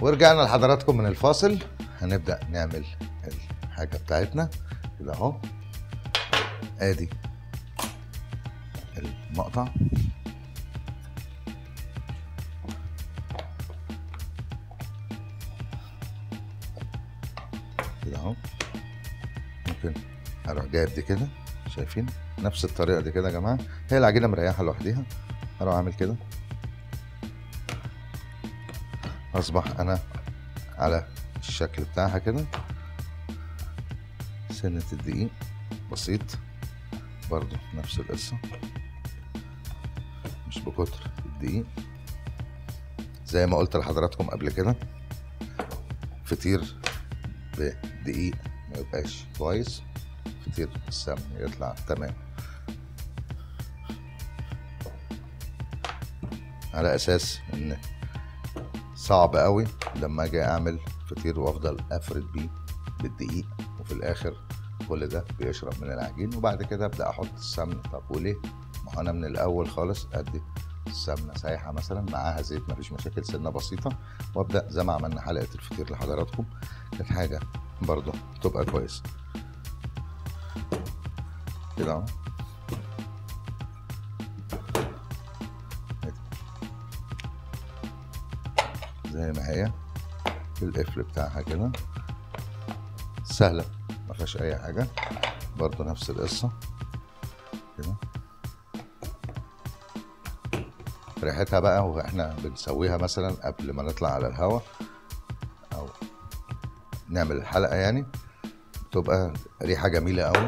ورجعنا لحضراتكم من الفاصل هنبدأ نعمل الحاجة بتاعتنا كده اهو ادي المقطع كده اهو ممكن اروح جايب دي كده شايفين نفس الطريقه دي كده يا جماعه هي العجينه مريحه لوحديها اروح اعمل كده اصبح انا على الشكل بتاعها كده سنة الدقيق بسيط برضو نفس القصة مش بكتر الدقيق زي ما قلت لحضراتكم قبل كده فطير بدقيق ما يبقاش كويس فطير السمن يطلع تمام على اساس ان صعب قوي لما اجي اعمل فطير وافضل افرد بيه بالدقيق وفي الاخر كل ده بيشرب من العجين وبعد كده ابدا احط السمن طب وليه ما هو انا من الاول خالص ادي السمنه سايحه مثلا معاها زيت مفيش مشاكل سنه بسيطه وابدا زي ما عملنا حلقه الفطير لحضراتكم كانت حاجه برضه تبقى كويسه كده اهو زي ما هي القفل بتاعها كده سهلة ما فيهاش أي حاجة برضه نفس القصة كده ريحتها بقى واحنا بنسويها مثلا قبل ما نطلع على الهوا أو نعمل الحلقة يعني بتبقى ريحة جميلة قوي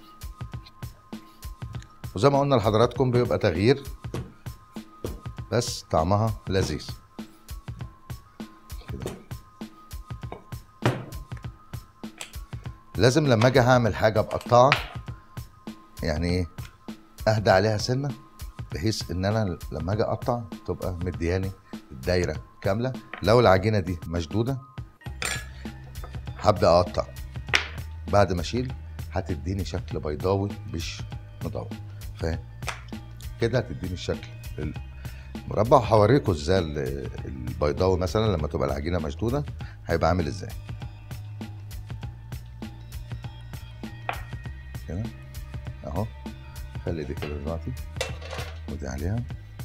وزي ما قلنا لحضراتكم بيبقى تغيير بس طعمها لذيذ كده لازم لما اجي هعمل حاجه بقطعه يعني ايه اهدى عليها سنه بحيث ان انا لما اجي اقطع تبقى مدياني الدايره كامله لو العجينه دي مشدوده هبدا اقطع بعد ما اشيل هتديني شكل بيضاوي مش مدور فاهم كده هتديني الشكل المربع هوريكم ازاي ال- البيضاوي مثلا لما تبقى العجينه مشدوده هيبقى عامل ازاي كده اهو خلي دي كده دلوقتي ودي عليها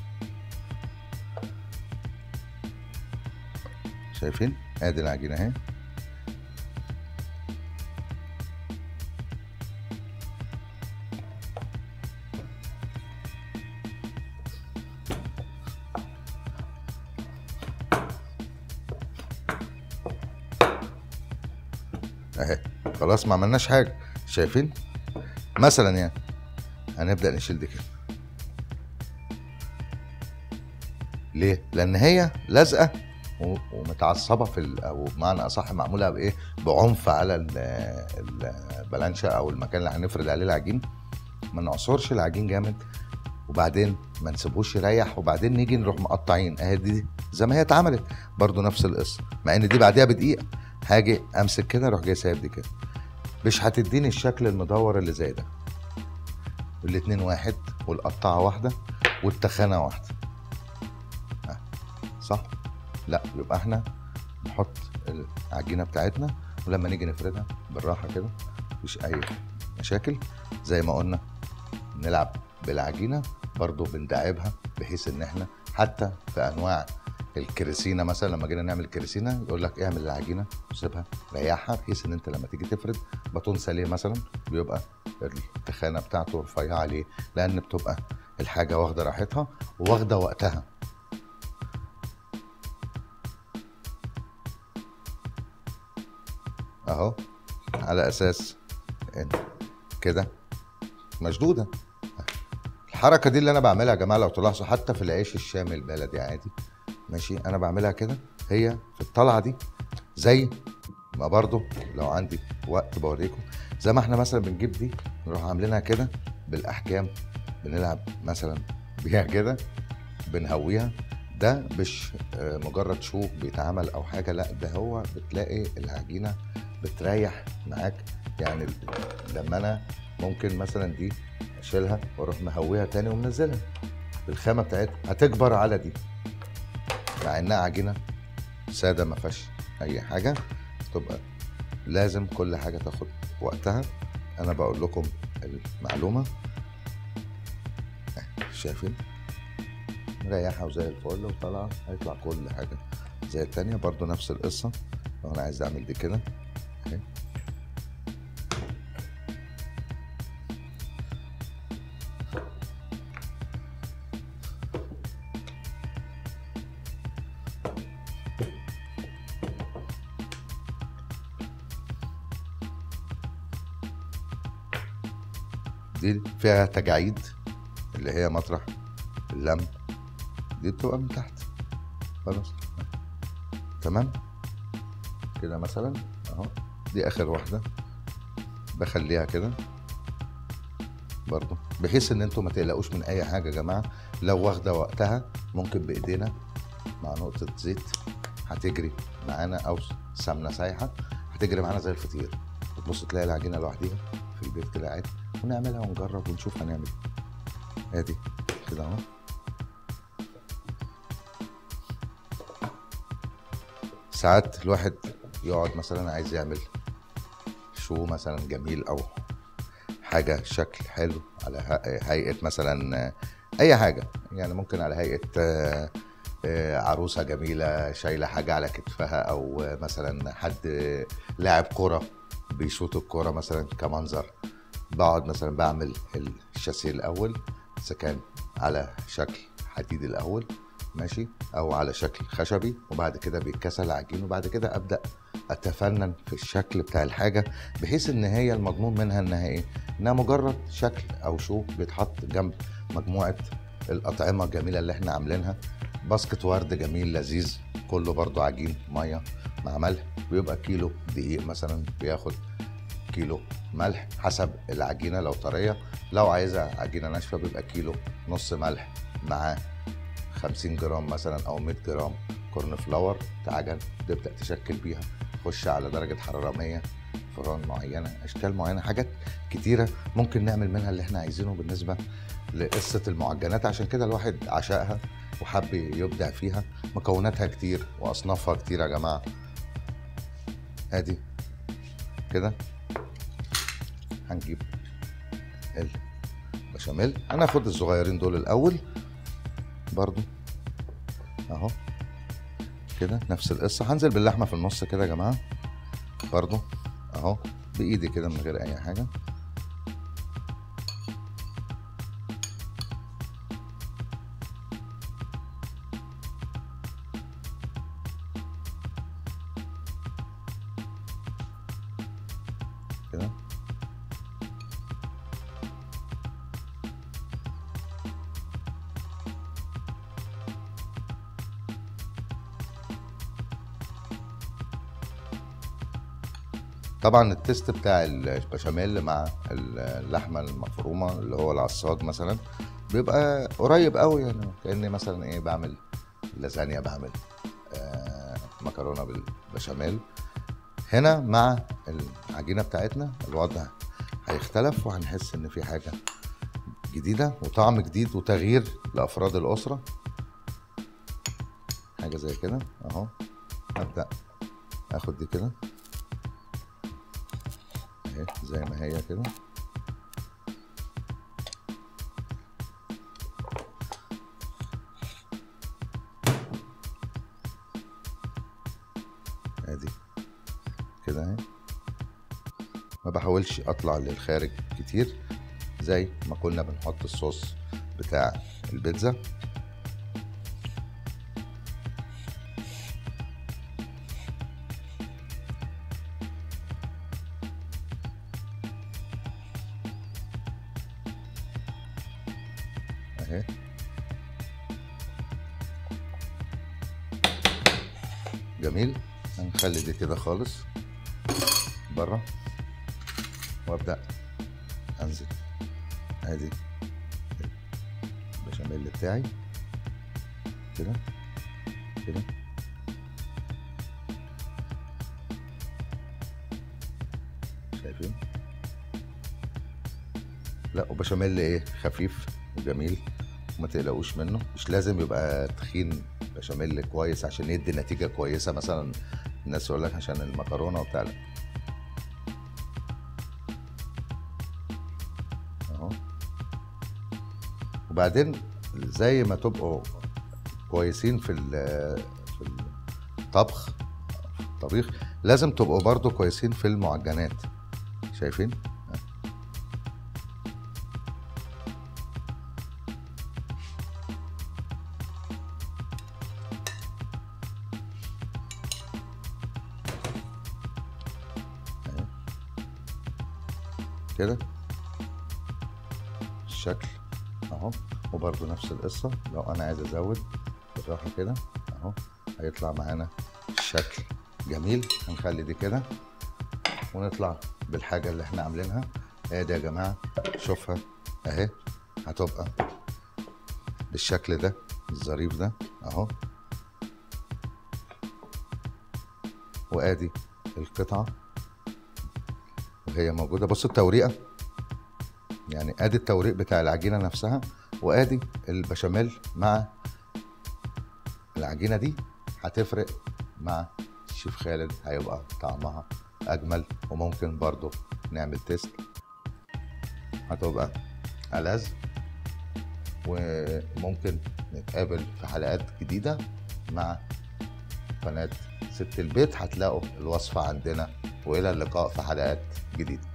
شايفين ادي العجينه اهي اهي خلاص ما عملناش حاجه شايفين مثلا يعني هنبدا نشيل دي كده ليه لان هي لازقه و- ومتعصبه في ال- او بمعنى اصح معموله بايه بعنف على ال- ال- البلانشه او المكان اللي هنفرد عليه العجين ما نعصرش العجين جامد وبعدين ما نسيبوش يريح وبعدين نيجي نروح مقطعين اهي دي زي ما هي اتعملت برضو نفس القصه مع ان دي بعديها بدقيقه هاجي امسك كده اروح جاي سايب دي كده مش هتديني الشكل المدور اللي زي ده الاتنين واحد والقطعه واحده والتخانه واحده ها، صح لا يبقى احنا نحط العجينه بتاعتنا ولما نيجي نفردها بالراحه كده مفيش اي مشاكل زي ما قلنا نلعب بالعجينه برضو بندعبها بحيث ان احنا حتى في انواع الكريسينا مثلا لما جينا نعمل كريسينا يقول لك اعمل العجينه وسيبها ريحها بحيث ان انت لما تيجي تفرد باتون ساليه مثلا بيبقى التخانه بتاعته رفيعه عليه لان بتبقى الحاجه واخده راحتها وواخده وقتها اهو على اساس ان كده مشدوده الحركه دي اللي انا بعملها يا جماعه لو تلاحظوا حتى في العيش الشامي البلدي عادي ماشي انا بعملها كده هي في الطلعه دي زي ما برضو لو عندي وقت بوريكم زي ما احنا مثلا بنجيب دي نروح عاملينها كده بالاحكام بنلعب مثلا بيها كده بنهويها ده مش آه، مجرد شو بيتعمل او حاجه لا ده هو بتلاقي العجينه بتريح معاك يعني لما انا ممكن مثلا دي اشيلها واروح مهويها تاني ومنزلها الخامه بتاعتها هتكبر على دي مع انها عجينه ساده ما فيهاش اي حاجه تبقى لازم كل حاجه تاخد وقتها انا بقول لكم المعلومه شايفين مريحه وزي الفل وطالعه هيطلع كل حاجه زي التانية برضو نفس القصه لو انا عايز اعمل دي كده اهي دي فيها تجاعيد اللي هي مطرح اللم دي بتبقى من تحت خلاص تمام كده مثلا اهو دي اخر واحده بخليها كده برضو بحيث ان انتوا ما تقلقوش من اي حاجه يا جماعه لو واخده وقتها ممكن بايدينا مع نقطه زيت هتجري معانا او سمنه سايحه هتجري معانا زي الفطير وتبص تلاقي العجينه لوحديها في البيت كده عادي ونعملها ونجرب ونشوف هنعمل ايه ادي كده اهو ساعات الواحد يقعد مثلا عايز يعمل شو مثلا جميل او حاجه شكل حلو على ه- هيئه مثلا اي حاجه يعني ممكن على هيئه آه، آه، عروسه جميله شايله حاجه على كتفها او مثلا حد لاعب كره بيشوط الكوره مثلا كمنظر بقعد مثلا بعمل الشاسيه الاول اذا كان على شكل حديد الاول ماشي او على شكل خشبي وبعد كده بيتكسر العجين وبعد كده ابدا اتفنن في الشكل بتاع الحاجه بحيث ان هي المضمون منها انها ايه انها مجرد شكل او شو بيتحط جنب مجموعه الاطعمه الجميله اللي احنا عاملينها باسكت ورد جميل لذيذ كله برضو عجين ميه مع ملح بيبقى كيلو دقيق مثلا بياخد كيلو ملح حسب العجينه لو طريه لو عايزها عجينه ناشفه بيبقى كيلو نص ملح مع 50 جرام مثلا او 100 جرام كورن فلاور تعجن تبدا تشكل بيها خش على درجه حراره 100 فران معينه اشكال معينه حاجات كتيره ممكن نعمل منها اللي احنا عايزينه بالنسبه لقصه المعجنات عشان كده الواحد عشقها وحب يبدع فيها مكوناتها كتير واصنافها كتير يا جماعه ادي كده هنجيب البشاميل هناخد الصغيرين دول الاول برضو اهو كده نفس القصه هنزل باللحمه في النص كده يا جماعه برضو اهو بايدي كده من غير اي حاجه كده طبعا التيست بتاع البشاميل مع اللحمه المفرومه اللي هو العصاج مثلا بيبقى قريب قوي يعني كاني مثلا ايه بعمل لازانيا بعمل آه مكرونه بالبشاميل هنا مع العجينه بتاعتنا الوضع هيختلف وهنحس ان في حاجه جديده وطعم جديد وتغيير لافراد الاسره حاجه زي كده اهو ابدا اخد دي كده اهي زي ما هي كده ادي كده اهي ما بحاولش اطلع للخارج كتير زي ما كنا بنحط الصوص بتاع البيتزا اهي جميل هنخلي دي كده خالص بره وابدا انزل ادي البشاميل بتاعي كده كده شايفين لا وبشاميل ايه خفيف وجميل وما تقلقوش منه مش لازم يبقى تخين بشاميل كويس عشان يدي نتيجه كويسه مثلا الناس يقول لك عشان المكرونه وبتاع لا اهو وبعدين زي ما تبقوا كويسين في ال- في الطبخ في الطبيخ لازم تبقوا برضو كويسين في المعجنات شايفين أهي. كده الشكل اهو وبرضو نفس القصة لو انا عايز ازود بالراحة كده اهو هيطلع معانا الشكل جميل هنخلي دي كده ونطلع بالحاجة اللي احنا عاملينها ادي يا جماعة شوفها اهي هتبقى بالشكل ده الظريف ده اهو وادي القطعة وهي موجودة بصوا التوريقة يعني ادي التوريق بتاع العجينة نفسها وادي البشاميل مع العجينة دي هتفرق مع الشيف خالد هيبقى طعمها اجمل وممكن برضو نعمل تيست هتبقى ألذ وممكن نتقابل في حلقات جديدة مع قناة ست البيت هتلاقوا الوصفة عندنا وإلى اللقاء في حلقات جديدة